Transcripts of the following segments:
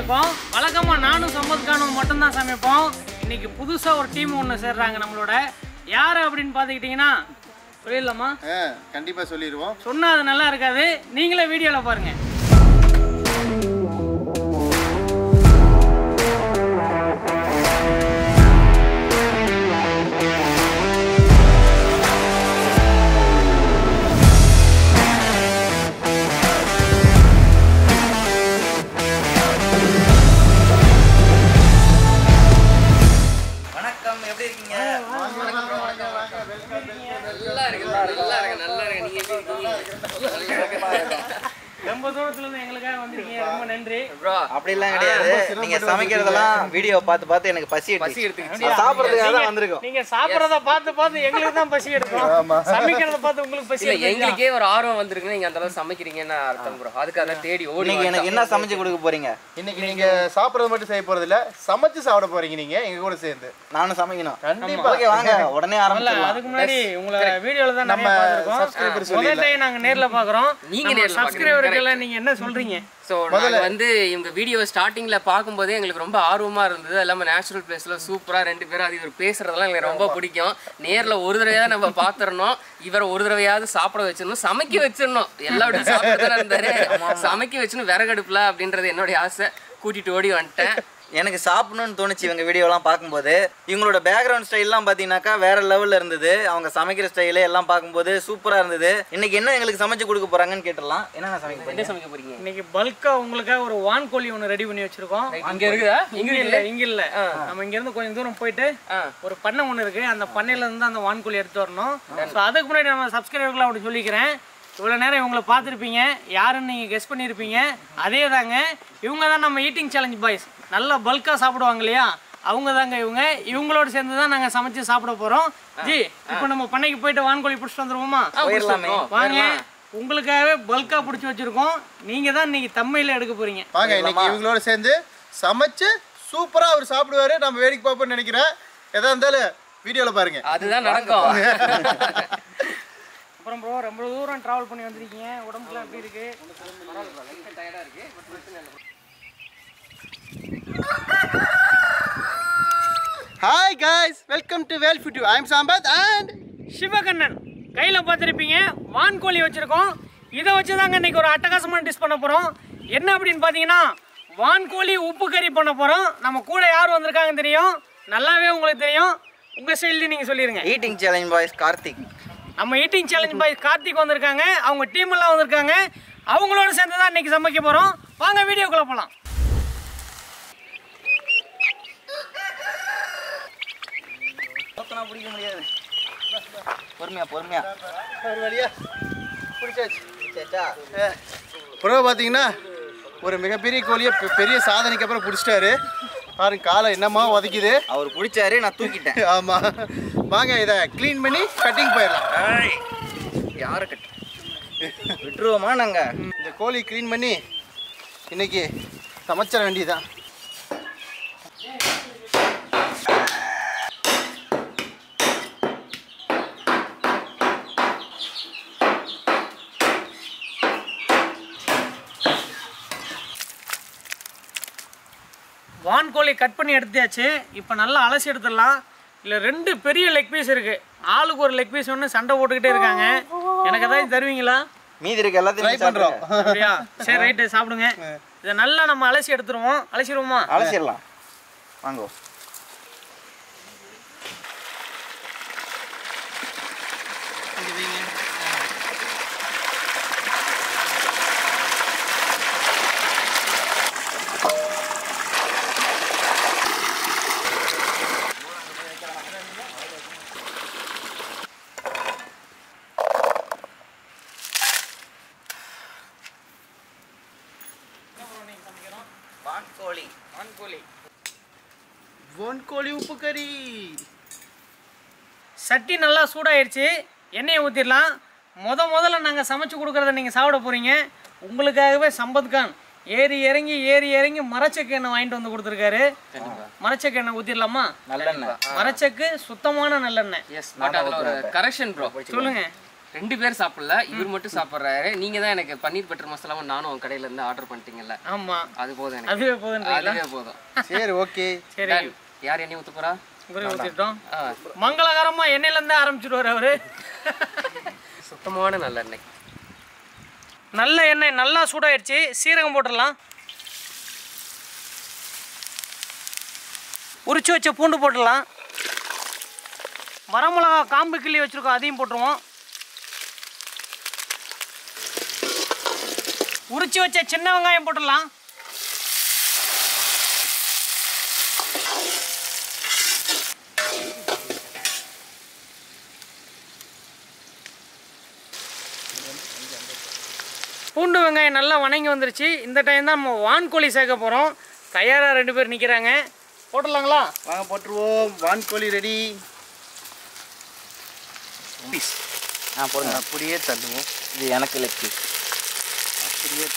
சமைப்போம் வழக்கமாக நானும் சம்பத் கானும் மட்டும்தான் சமைப்போம் இன்னைக்கு புதுசாக ஒரு டீம் ஒன்று சேர்றாங்க நம்மளோட யார் அப்படின்னு பார்த்துக்கிட்டிங்கன்னா சொல்லிடலாமா ஆ கண்டிப்பா சொல்லிடுவோம் சொன்னா அது நல்லா இருக்காது நீங்களே வீடியோவில் பாருங்க வணக்கம் எப்படி இருக்கீங்க நல்லா இருக்கு நல்லா இருக்கு நல்லா இருக்கு நீங்க எப்படி இருக்கீங்க ரொம்ப தூரத்துலேருந்து எங்களுக்காக வந்திருக்கீங்க ரொம்ப நன்றி ப்ரோ அப்படிலாம் கிடையாது நீங்க சமைக்கிறதெல்லாம் வீடியோ பார்த்து பார்த்து எனக்கு பசி பசி எடுத்து எடுத்துக்கிச்சு சாப்பிட்றதுக்காக தான் வந்திருக்கோம் நீங்க சாப்பிட்றத பார்த்து பார்த்து எங்களுக்கு தான் பசி எடுக்கும் சமைக்கிறத பார்த்து உங்களுக்கு பசி இல்ல எடுக்கும் எங்களுக்கே ஒரு ஆர்வம் வந்திருக்குன்னா நீங்க அந்த அளவு சமைக்கிறீங்கன்னு அர்த்தம் ப்ரோ அதுக்காக தான் தேடி ஓடி இன்னைக்கு எனக்கு என்ன சமைச்சு கொடுக்க போறீங்க இன்னைக்கு நீங்க சாப்பிடுறது மட்டும் செய்ய போறது இல்ல சமைச்சு சாப்பிட போறீங்க நீங்க எங்க கூட சேர்ந்து நானும் சமைக்கணும் கண்டிப்பா ஓகே வாங்க உடனே இல்ல ஆரம்பிச்சிடலாம் அதுக்கு முன்னாடி உங்களை வீடியோல தான் நம்ம subscribers பார்த்துருக்கோம் முதல் time நாங்க நேர்ல பாக்குறோம் நீங்க நேர்ல பாக்குறீங்க, சப்ஸ்கிரைபருக்கு எல்லாம் நீங்க என்ன சொல்றீங்க ஸோ நாங்கள் வந்து இவங்க வீடியோ ஸ்டார்டிங்கில் பார்க்கும்போதே எங்களுக்கு ரொம்ப ஆர்வமாக இருந்தது அது இல்லாமல் நேச்சுரல் பிளேஸில் சூப்பராக ரெண்டு பேரும் அது இவர் பேசுறதெல்லாம் எங்களுக்கு ரொம்ப பிடிக்கும் நேரில் ஒரு தடவையாவது நம்ம பார்த்துடணும் இவரை ஒரு தடவையாவது சாப்பிட வச்சிடணும் சமைக்க வச்சிடணும் எல்லா விட சாப்பிட்டு இருந்தாரு சமைக்க வச்சிடணும் விறகடுப்புல அப்படின்றது என்னுடைய ஆசை கூட்டிட்டு ஓடி வந்துட்டேன் எனக்கு சாப்பிடணும்னு தோணுச்சு இவங்க வீடியோலாம் பார்க்கும்போது இவங்களோட பேக்ரவுண்ட் ஸ்டைல்லாம் பார்த்தீங்கன்னாக்கா வேற லெவல்ல இருந்தது அவங்க சமைக்கிற ஸ்டைலு எல்லாம் பார்க்கும்போது சூப்பரா இருந்தது இன்னைக்கு என்ன எங்களுக்கு சமைச்சு கொடுக்க போறாங்கன்னு கேட்டுடலாம் என்னென்ன சமைக்க என்ன போறீங்க சமைக்க போறீங்க இன்னைக்கு பல்கா உங்களுக்காக ஒரு வான் கோழி ஒன்று ரெடி பண்ணி வச்சிருக்கோம் இங்க இருக்குதா இங்க இல்ல இங்க இல்ல நம்ம இங்க இருந்து கொஞ்சம் தூரம் போயிட்டு ஆ. ஒரு பண்ணை ஒன்று இருக்கு அந்த பண்ணையில இருந்து அந்த வான் கோழி எடுத்து வரணும் ஸோ அதுக்கு முன்னாடி நம்ம சப்ஸ்கிரைபர்லாம் அப்படி சொல்லிக்கிறேன் இவ்வளோ நேரம் இவங்களை பார்த்துருப்பீங்க யாருன்னு நீங்கள் கெஸ் பண்ணியிருப்பீங்க அதே தாங்க இவங்க தான் நம்ம ஈட்டிங் சேலஞ்ச் பாய்ஸ் நல்லா பல்காக சாப்பிடுவாங்க இல்லையா அவங்க தாங்க இவங்க இவங்களோட சேர்ந்து தான் நாங்கள் சமைச்சு சாப்பிட போகிறோம் ஜி இப்போ நம்ம பண்ணைக்கு போயிட்டு வான்கோழி பிடிச்சிட்டு வந்துருவோமா போயிடலாமே வாங்க உங்களுக்காகவே பல்காக பிடிச்சி வச்சிருக்கோம் நீங்கள் தான் இன்னைக்கு தம்மையில் எடுக்க போகிறீங்க வாங்க இன்னைக்கு இவங்களோட சேர்ந்து சமைச்சு சூப்பரா அவர் சாப்பிடுவாரு நம்ம வேடிக்கை பார்ப்போம்னு நினைக்கிறேன் எதா இருந்தாலும் வீடியோல பாருங்க அதுதான் நடக்கும் அப்புறம் ப்ரோ ரொம்ப தூரம் ட்ராவல் பண்ணி வந்திருக்கீங்க உடம்புக்குலாம் எப்படி இருக்கு hi guys welcome to Vel food I am Sampath and Sivakannan கையில் பார்த்துருப்பீங்க வான்கோழி வச்சுருக்கோம் இதை வச்சு தாங்க இன்னைக்கு ஒரு அட்டகாசமான டிஷ் பண்ண போகிறோம் என்ன அப்படின்னு பார்த்தீங்கன்னா வான்கோழி உப்பு கறி பண்ண போகிறோம் நம்ம கூட யார் வந்திருக்காங்கன்னு தெரியும் நல்லாவே உங்களுக்கு தெரியும் உங்கள் ஸ்டைல்லையும் நீங்கள் சொல்லிடுங்க ஈட்டிங் சேலஞ்ச் பாய்ஸ் கார்த்திக் நம்ம ஈட்டிங் சேலஞ்ச் பாய் கார்த்திக் வந்திருக்காங்க அவங்க டீம் எல்லாம் வந்திருக்காங்க அவங்களோட சேர்ந்து தான் இன்னைக்கு சமைக்க போகிறோம் வாங்க வீடியோக்குள்ள போகலாம் மொத்தமா பிடிக்க முடியாது பொறுமையா பொறுமையா ஒரு வழியா பிடிச்சாச்சு சேச்சா புறவை பார்த்தீங்கன்னா ஒரு மிகப்பெரிய கோழியை பெ- பெரிய சாதனைக்கு அப்புறம் பிடிச்சிட்டாரு பாருங்க காலை என்னமா உதைக்குது அவர் பிடிச்சாரு நான் தூக்கிட்டேன் ஆமா வாங்க இதை க்ளீன் பண்ணி கட்டிங் போயிடலாம் யாரு கட்டு விட்டுருவோமா நாங்க இந்த கோழி க்ளீன் பண்ணி இன்னைக்கு சமைச்சிட வேண்டியதுதான் வான்கோழி கட் பண்ணி எடுத்தாச்சு இப்போ நல்லா அலசி எடுத்துடலாம் இல்லை ரெண்டு பெரிய லெக் பீஸ் இருக்கு ஆளுக்கு ஒரு லெக் பீஸ் ஒன்று சண்டை போட்டுக்கிட்டே இருக்காங்க எனக்கு ஏதாவது தருவீங்களா மீதி இருக்க ட்ரை எல்லாத்தையும் பண்றோம் சாப்பிடுங்க. அப்படியா சரி ரைட்டு சாப்பிடுங்க இதை நல்லா நம்ம அலசி எடுத்துருவோம் அலசிடுவோமா அலசிடலாம் வாங்கோ வான்கோழி வான்கோழி ஒன் கோழி உப்பு கறி சட்டி நல்லா சூடாயிருச்சு எண்ணெயை ஊற்றிடலாம் முத முதல்ல நாங்கள் சமைச்சு கொடுக்குறத நீங்கள் சாப்பிட போகிறீங்க உங்களுக்காகவே சம்பத் கான் ஏறி இறங்கி ஏறி இறங்கி மரச்சக்கு எண்ணெய் வாங்கிட்டு வந்து கொடுத்துருக்காரு மரச்சக்கு எண்ணெய் ஊற்றிடலாமா நல்லெண்ணெய் மரச்சக்கு சுத்தமான நல்லெண்ணெய் எஸ் பட் அதில் ஒரு கரெக்ஷன் ப்ரோ சொல்லுங்க ரெண்டு பேர் சாப்பிடல இவர் மட்டும் சாப்பிட்றாரு நீங்க தான் எனக்கு பன்னீர் பட்டர் மசாலாவும் நானும் உங்க கடையில இருந்து ஆர்டர் பண்ணிட்டீங்கல்ல ஆமா அது போதும் எனக்கு அதுவே போதுன்றீங்களா அதுவே போதும் சரி ஓகே சரி Done. யார் எண்ணெய் ஊத்த போறா இவரே ஊற்றிட்டோம் ஆ, மங்களகரமா எண்ணெயில இருந்து ஆரம்பிச்சிடுவார் அவரு சுத்தமான நல்லெண்ணெய் நல்ல எண்ணெய் நல்லா சூடாயிடுச்சு சீரகம் போட்டுடலாம் உரிச்சு வச்ச பூண்டு போட்டுடலாம் வரமிளகா காம்பு கிள்ளி வச்சிருக்கோம் அதையும் போட்டுருவோம் உரிச்சு வச்ச சின்ன வெங்காயம் போட்டுடலாம் பூண்டு வெங்காயம் நல்லா வணங்கி வந்துருச்சு இந்த டைம் தான் நம்ம வான்கோழி சேர்க்க போகிறோம் தயாராக ரெண்டு பேர் நிற்கிறாங்க போட்டுடலாங்களா வாங்க போட்டுருவோம் வான்கோழி ரெடி ஆ போடுங்க அப்படியே தள்ளுவோம் இது எனக்கு லெக் பீஸ் அப்படியே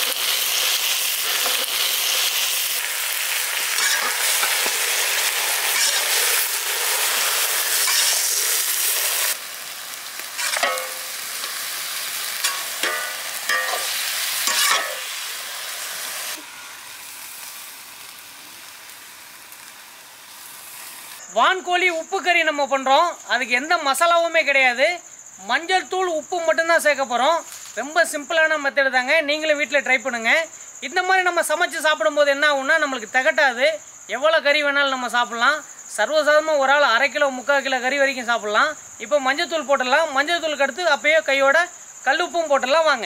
வான்கோழி உப்பு கறி நம்ம பண்ணுறோம் அதுக்கு எந்த மசாலாவுமே கிடையாது மஞ்சள் தூள் உப்பு மட்டும்தான் சேர்க்க போகிறோம் ரொம்ப சிம்பிளான மெத்தடு தாங்க நீங்களும் வீட்டில் ட்ரை பண்ணுங்கள் இந்த மாதிரி நம்ம சமைச்சு சாப்பிடும்போது என்ன ஆகும்னா நம்மளுக்கு திகட்டாது எவ்வளோ கறி வேணாலும் நம்ம சாப்பிட்லாம் சர்வசாதாரணமாக ஒரு ஆள் அரை கிலோ முக்கால் கிலோ கறி வரைக்கும் சாப்பிட்லாம் இப்போ மஞ்சள் தூள் போட்டுடலாம் மஞ்சள் தூளுக்கு அடுத்து அப்பயே கையோட கல் உப்பும் போட்டுடலாம் வாங்க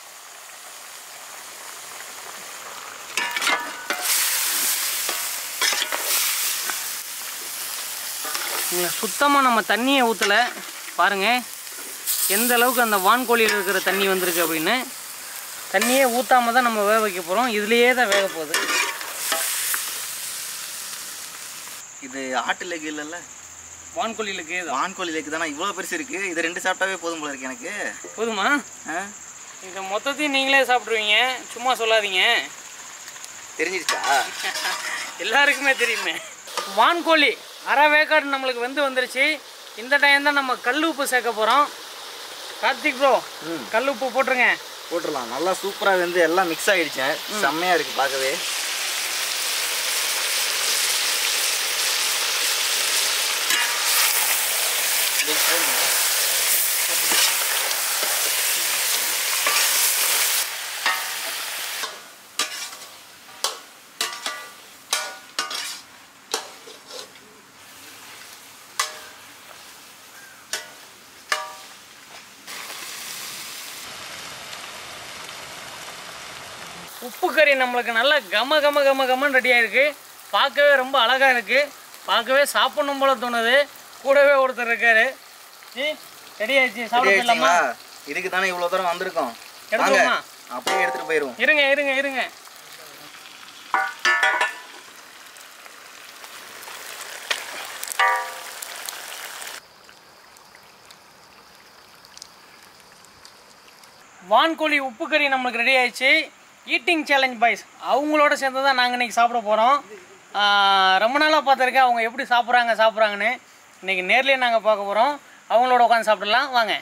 சுத்தமாக நம்ம தண்ணியை ஊற்றலை பாருங்கள் எந்த அளவுக்கு அந்த வான்கோழியில் இருக்கிற தண்ணி வந்திருக்கு அப்படின்னு தண்ணியே ஊற்றாம தான் நம்ம வேக வைக்க போகிறோம் இதுலேயே தான் வேக போகுது இது ஆட்டு லெக் இல்லைல்ல வான்கோழிலுக்கு இது வான்கோழி லெக் தானே இவ்வளோ பெருசு இருக்கு இது ரெண்டு சாப்பிட்டாவே போதும் போல இருக்கு எனக்கு போதுமா ஆ? இதை மொத்தத்தையும் நீங்களே சாப்பிட்ருவீங்க சும்மா சொல்லாதீங்க தெரிஞ்சிருச்சா எல்லாருக்குமே தெரியுமே வான்கோழி அரை வேக்காடு நம்மளுக்கு வந்து வந்துருச்சு இந்த டைம் தான் நம்ம கல் உப்பு சேர்க்க போகிறோம் கார்த்திக் ப்ரோ கல் உப்பு போட்டுருங்க போட்டுடலாம் நல்லா சூப்பராக வந்து எல்லாம் மிக்ஸ் ஆகிடுச்சேன் செம்மையாக இருக்குது பார்க்கவே உப்பு கறி நம்மளுக்கு நல்லா கம கம கம கமன்னு ரெடியாக இருக்குது பார்க்கவே ரொம்ப அழகாக இருக்குது பார்க்கவே சாப்பிடணும் போல தோணுது கூடவே ஒருத்தர் இருக்காரு ஜி ரெடி ஆயிடுச்சு சாப்பிட போயிடலாமா ஆயிடுச்சுங்களா இதுக்கு தானே இவ்வளோ தூரம் வந்திருக்கோம் வாங்க எடுத்துக்கோமா அப்படியே எடுத்துகிட்டு போயிடுவோம் இருங்க இருங்க இருங்க வான்கோழி உப்பு கறி நம்மளுக்கு ரெடி ஆயிடுச்சு ஈட்டிங் சேலஞ்ச் பாய்ஸ் அவங்களோட சேர்ந்து தான் நாங்கள் இன்றைக்கி சாப்பிட போகிறோம் ரொம்ப நாளாக பார்த்துருக்கேன் அவங்க எப்படி சாப்பிட்றாங்க சாப்பிட்றாங்கன்னு இன்றைக்கி நேர்லேயே நாங்கள் பார்க்க போகிறோம் அவங்களோட உட்காந்து சாப்பிடலாம் வாங்க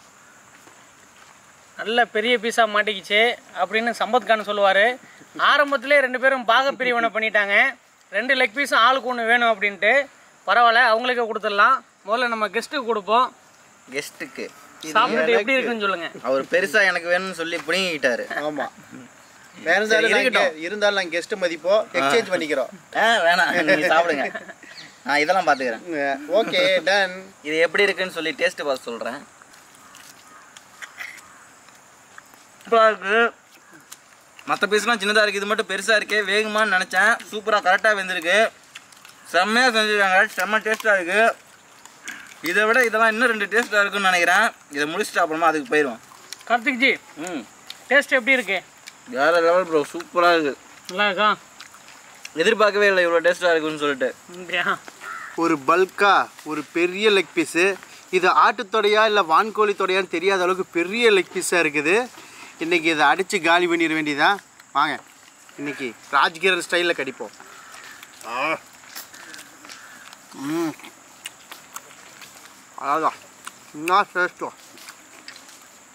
நல்ல பெரிய பீஸா மாட்டிக்கிச்சு அப்படின்னு சம்பத் கான் சொல்லுவார் ஆரம்பத்திலே ரெண்டு பேரும் பாக பிரிவினை பண்ணிட்டாங்க ரெண்டு லெக் பீஸும் ஆளுக்கு ஒன்று வேணும் அப்படின்ட்டு பரவாயில்ல அவங்களுக்கே கொடுத்துடலாம் முதல்ல நம்ம கெஸ்ட்டுக்கு கொடுப்போம் கெஸ்ட்டுக்கு சாப்பிட்டுட்டு எப்படி இருக்குன்னு சொல்லுங்க அவர் பெருசா எனக்கு வேணும்னு சொல்லி பிடிங்கிட்டாரு ஆமா இருந்தாலும் சரி, நாங்க- இருந்தாலும் நாங்கள் கெஸ்ட் மதிப்போம் எக்ஸ்சேஞ்ச் பண்ணிக்கிறோம் ஆ வேணாம் நீங்க சாப்பிடுங்க நான் இதெல்லாம் பார்த்துக்கிறேன் ஓகே டன் இது எப்படி இருக்குன்னு சொல்லி டேஸ்ட் பார்த்து சொல்கிறேன் சூப்பராக இருக்கு மற்ற பீஸ்லாம் சின்னதாக இருக்குது இது மட்டும் பெருசாக இருக்கே வேகுமான்னு நினச்சேன் சூப்பராக கரெக்டாக வெந்திருக்கு செம்மையாக செஞ்சுருக்காங்க செம்ம டேஸ்ட்டாக இருக்குது இதை விட இதெல்லாம் இன்னும் ரெண்டு டேஸ்ட்டாக இருக்குன்னு நினைக்கிறேன் இதை முடிச்சுட்டு அப்புறமா அதுக்கு போயிடுவோம் கார்த்திக் ஜி ம் டேஸ்ட் எப்படி இருக்கு வேறு லெவல் ப்ரோ சூப்பராக இருக்குது நல்லா இருக்கா எதிர்பார்க்கவே இல்லை இவ்வளோ டேஸ்ட்டாக இருக்குன்னு சொல்லிட்டு அப்படியா ஒரு பல்கா ஒரு பெரிய லெக் பீஸு இது ஆட்டுத்தொடையா இல்லை வான்கோழி தொடையான்னு தெரியாத அளவுக்கு பெரிய லெக் பீஸாக இருக்குது இன்றைக்கி இதை அடித்து காலி பண்ணிட வேண்டியதான் வாங்க இன்னைக்கு ராஜ்கிரண் ஸ்டைலில் கடிப்போம் ஆ. ம் அதான் என்ன டேஸ்ட்டோ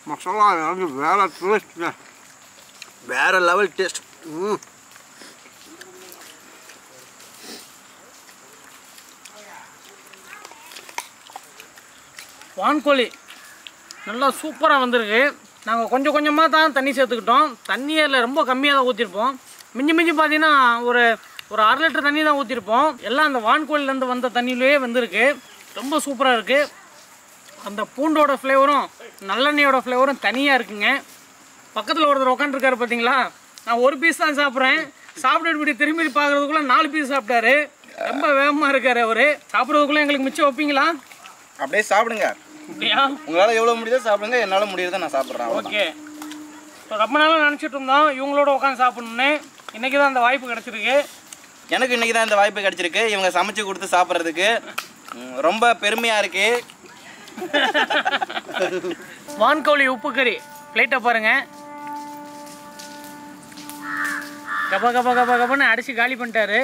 மசாலா வந்து வேற டேஸ்ட்டுங்க வேற லெவல் டேஸ்ட் ம் வான்கோழி நல்லா சூப்பராக வந்திருக்கு நாங்கள் கொஞ்சம் கொஞ்சமாக தான் தண்ணி சேர்த்துக்கிட்டோம் தண்ணி அதில் ரொம்ப கம்மியாக தான் ஊற்றிருப்போம் மிஞ்சி மிஞ்சி பார்த்தீங்கன்னா ஒரு ஒரு அரை லிட்டர் தண்ணி தான் ஊற்றிருப்போம் எல்லாம் அந்த வான்கோழிலேருந்து வந்த தண்ணியிலேயே வந்திருக்கு ரொம்ப சூப்பராக இருக்குது அந்த பூண்டோட ஃப்ளேவரும் நல்லெண்ணெயோட ஃப்ளேவரும் தனியாக இருக்குங்க பக்கத்தில் ஒருத்தர் உட்காந்துருக்காரு பார்த்தீங்களா நான் ஒரு பீஸ் தான் சாப்பிட்றேன் சாப்பிட்டு இப்படி திரும்பி பார்க்குறதுக்குள்ளே நாலு பீஸ் சாப்பிட்டாரு ரொம்ப வேகமாக இருக்காரு அவர் சாப்பிட்றதுக்குள்ளே எங்களுக்கு மிச்சம் வைப்பீங்களா அப்படியே சாப்பிடுங்க அப்படியா உங்களால் எவ்வளோ முடியுதோ சாப்பிடுங்க என்னால் முடியுறதை நான் சாப்பிட்றேன் ஓகே இப்போ ரொம்ப நாளாக நினச்சிட்டு இருந்தோம் இவங்களோட உட்காந்து சாப்பிடணுன்னு இன்றைக்கி தான் அந்த வாய்ப்பு கிடச்சிருக்கு எனக்கு இன்னைக்கு தான் இந்த வாய்ப்பு கிடைச்சிருக்கு இவங்க சமைச்சு கொடுத்து சாப்பிட்றதுக்கு ம், ரொம்ப பெருமையாக இருக்கு வான்கோழி உப்பு கறி பிளேட்டை பாருங்க கபா கபா கபா கபான்னு அடிச்சு காலி பண்ணிட்டாரு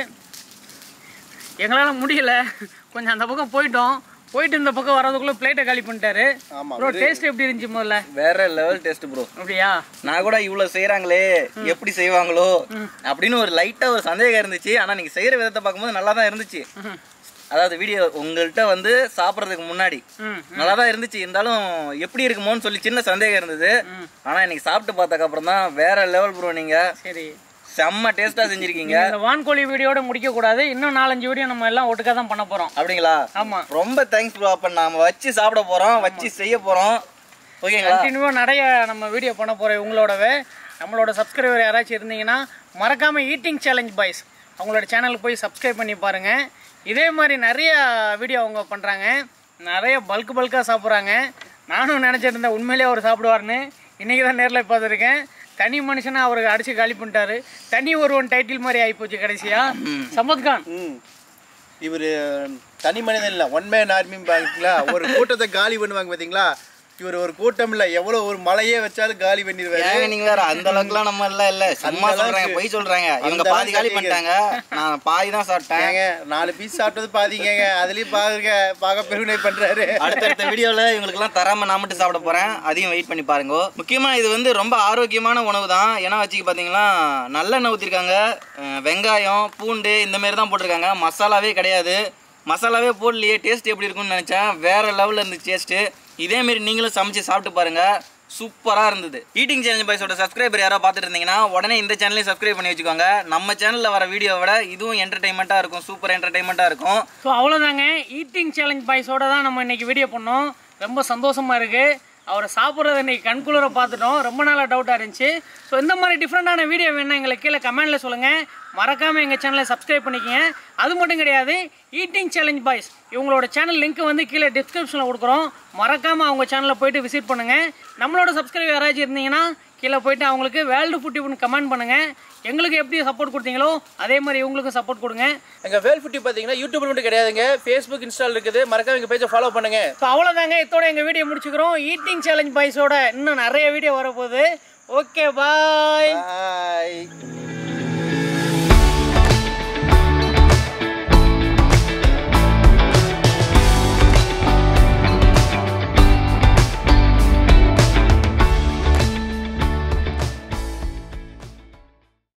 எங்களால் முடியல கொஞ்சம் அந்த பக்கம் போயிட்டோம் போயிட்டு இந்த பக்கம் வர்றதுக்குள்ள பிளேட்டை காலி பண்ணிட்டாரு ஆமா, ப்ரோ டேஸ்ட் எப்படி இருந்துச்சு முதல்ல வேற லெவல் டேஸ்ட் ப்ரோ அப்படியா நான் கூட இவ்வளோ செய்கிறாங்களே எப்படி செய்வாங்களோ அப்படின்னு ஒரு லைட்டாக ஒரு சந்தேகம் இருந்துச்சு ஆனால் நீங்கள் செய்கிற விதத்தை பார்க்கும்போது நல்லா தான் இருந்துச்சு அதாவது வீடியோ உங்கள்கிட்ட வந்து சாப்பிட்றதுக்கு முன்னாடி ம் நல்லா தான் இருந்துச்சு இருந்தாலும் எப்படி இருக்குமோன்னு சொல்லி சின்ன சந்தேகம் இருந்தது ஆனால் இன்னைக்கு சாப்பிட்டு பார்த்ததுக்கப்புறம் தான் வேற லெவல் ப்ரோ நீங்கள் சரி செம்ம டேஸ்ட்டாக செஞ்சுருக்கீங்க இந்த வான்கோழி வீடியோட முடிக்க கூடாது இன்னும் நாலஞ்சு வீடியோ நம்ம எல்லாம் ஒட்டுக்கா தான் பண்ண போறோம் அப்படிங்களா ஆமா ரொம்ப தேங்க்ஸ் ப்ரோ அப்போ நாம வச்சு சாப்பிட போகிறோம் வச்சு செய்ய போகிறோம் ஓகேங்களா கண்டினியூவாக நிறைய நம்ம வீடியோ பண்ண போகிறோம் இவங்களோடவே நம்மளோட சப்ஸ்கிரைபர் யாராச்சும் இருந்தீங்கன்னா மறக்காமல் ஈட்டிங் சேலஞ்ச் பாய்ஸ் அவங்களோட சேனலுக்கு போய் சப்ஸ்கிரைப் பண்ணி பாருங்கள் இதே மாதிரி நிறைய வீடியோ அவங்க பண்ணுறாங்க நிறைய பல்க் பல்காக சாப்பிட்றாங்க நானும் நினச்சிருந்தேன் உண்மையிலேயே அவர் சாப்பிடுவார்னு இன்றைக்கி தான் நேரில் பார்த்துருக்கேன் தனி மனுஷனை அவருக்கு அடித்து காலி பண்ணிட்டாரு தனி ஒருவன் டைட்டில் மாதிரி ஆகிப்போச்சு கடைசியா சம்பத் கான் ம் இவர் தனி மனிதன் இல்லை ஒன் மேன் ஆர்மி பாத்தீங்களா ஒரு கூட்டத்தை காலி பண்ணுவாங்க பார்த்தீங்களா இவர் ஒரு கூட்டம் இல்லை எவ்வளோ ஒரு மலையே வச்சாலும் காலி பண்ணிடுவாரு ஏங்க நீங்க வேற அந்த அளவுக்குலாம் நம்ம இல்ல இல்ல சும்மா அந்த சொல்றாங்க அளவுக்கு. பொய் சொல்றாங்க இவங்க அந்த பாதி காலி அளவுக்கு பண்ணிட்டாங்க நான் பாதி தான் சாப்பிட்டேன் ஏங்க நாலு பீஸ் சாப்பிட்டது பாதிங்க அதுலயும் பாருங்க பார்க்க பெருமை பண்றாரு அடுத்தடுத்த வீடியோல இவங்களுக்குலாம் தராம நான் மட்டும் சாப்பிட போறேன் அதையும் வெயிட் பண்ணி பாருங்க முக்கியமா இது வந்து ரொம்ப ஆரோக்கியமான உணவு தான் ஏன்னா வச்சுக்க பாத்தீங்கன்னா நல்லெண்ணெய் ஊத்திருக்காங்க அஹ் வெங்காயம் பூண்டு இந்த மாதிரி தான் போட்டிருக்காங்க மசாலாவே கிடையாது மசாலாவே போடலையே டேஸ்ட் எப்படி இருக்கும்னு நினைச்சேன் வேற லெவல்ல இருந்துச்சு டேஸ்ட் இதே மாதிரி நீங்களும் சமைச்சு சாப்பிட்டு பாருங்க சூப்பரா இருந்தது ஈட்டிங் சேனல் பாய்ஸோட சப்ஸ்கிரைபர் யாரோ பார்த்துட்டு இருந்தீங்கன்னா உடனே இந்த சேனலையும் சப்ஸ்கிரைப் பண்ணி வச்சுக்கோங்க நம்ம சேனல்ல வர வீடியோவை விட இதுவும் என்டர்டைன்மெண்ட்டா இருக்கும் சூப்பர் என்டர்டைன்மெண்ட்டா இருக்கும் ஸோ அவ்வளோதாங்க ஈட்டிங் சேலஞ்ச் பாய்ஸோட தான் நம்ம இன்னைக்கு வீடியோ பண்ணோம் ரொம்ப சந்தோஷமா இருக்கு அவரை சாப்பிட்றத இன்னைக்கு கண்குளிர பார்த்துட்டோம் ரொம்ப நாளாக டவுட்டாக இருந்துச்சு ஸோ இந்த மாதிரி டிஃப்ரெண்டான வீடியோ வேணும் எங்களுக்கு கீழே கமெண்ட்டில் சொல்லுங்கள் மறக்காமல் எங்கள் சேனலை சப்ஸ்கிரைப் பண்ணிக்கங்க அது மட்டும் கிடையாது ஈட்டிங் சேலஞ்ச் பாய்ஸ் இவங்களோட சேனல் லிங்க் வந்து கீழே டிஸ்கிரிப்ஷனில் கொடுக்குறோம் மறக்காமல் அவங்க சேனலில் போயிட்டு விசிட் பண்ணுங்கள் நம்மளோட சப்ஸ்கிரைப் யாராச்சும் இருந்தீங்கன்னா கீழே போயிட்டு அவங்களுக்கு வேர்ல்டு ஃபுட்டிப்னு கமெண்ட் பண்ணுங்கள் எங்களுக்கு எப்படி சப்போர்ட் கொடுத்தீங்களோ அதே மாதிரி இவங்களுக்கும் சப்போர்ட் கொடுங்க எங்கள் வேல் ஃபுட்டி பார்த்தீங்கன்னா யூடியூப்ல மட்டும் கிடையாதுங்க ஃபேஸ்புக் இன்ஸ்டால் இருக்குது மறக்காம எங்கள் பேஜை ஃபாலோ பண்ணுங்க ஸோ அவ்வளோதாங்க இதோட எங்கள் வீடியோ முடிச்சுக்கிறோம் ஈட்டிங் சேலஞ்ச் பாய்ஸோட இன்னும் நிறைய வீடியோ வரப்போகுது ஓகே பாய் பாய்